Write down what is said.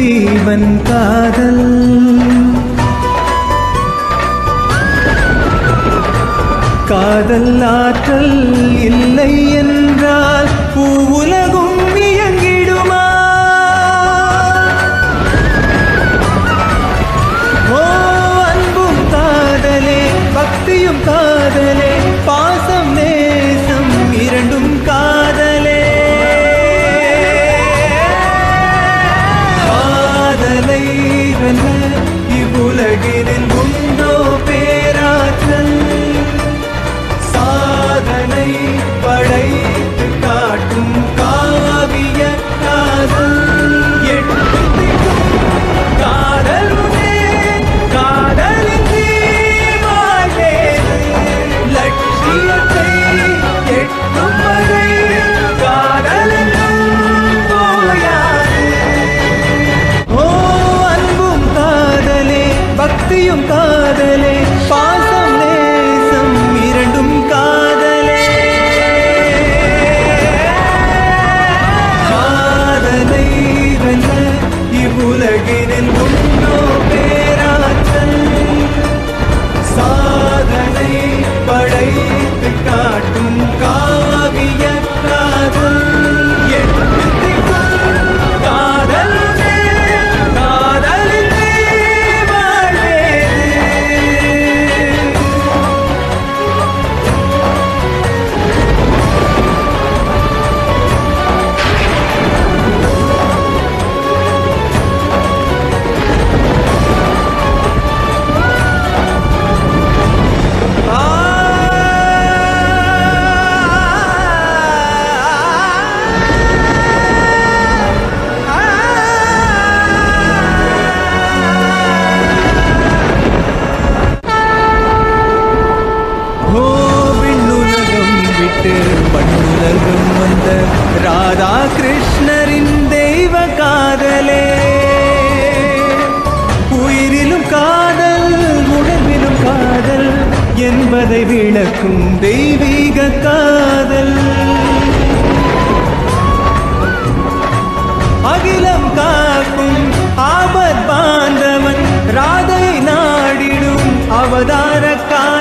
ஜீவன் காதல் காதல் ஆற்றல் இல்லை என்றால் பூவுலகும் இயங்கிடுமா ஓ அன்பும் காதலே பக்தியும் காதலே பாசம் நேசம் இரண்டும் காதலே காதலை வெல்ல இவ்வுலகினில் உண்டோ பேராற்றல் சாதனை படைத்து காட்டும் காவிய காதல் எட்டு திக்கும் காதலுமே காதலின்றி வாழ்வேது லட்சியத்தை எட்டும் வரை காதலென்னும் ஓயாது ஓ அன்பும் காதலே பக்தியும் காதலே பாசம் நேசம் இரண்டும் காதலே காதலை வெல்ல இவ்வுலகினில் உண்டோ பேராற்றல் சாதனை படைத்து காட்டும் காவிய காதல் எட்டு திக்கும் காதலுமே காதலின்றி வாழ்வேது ஓ விண்ணுலகம் விட்டு மண்ணுலகம் வந்த ராதா கிருஷ்ணரின் தெய்வ காதலே உயிரிலும் காதல் உணர்விலும் காதல் என்பதை விளக்கும் தெய்வீக காதல் அகிலம் காக்கும் ஆபத் பாந்தவன் ராதை நாடிடும் அவதார காதல்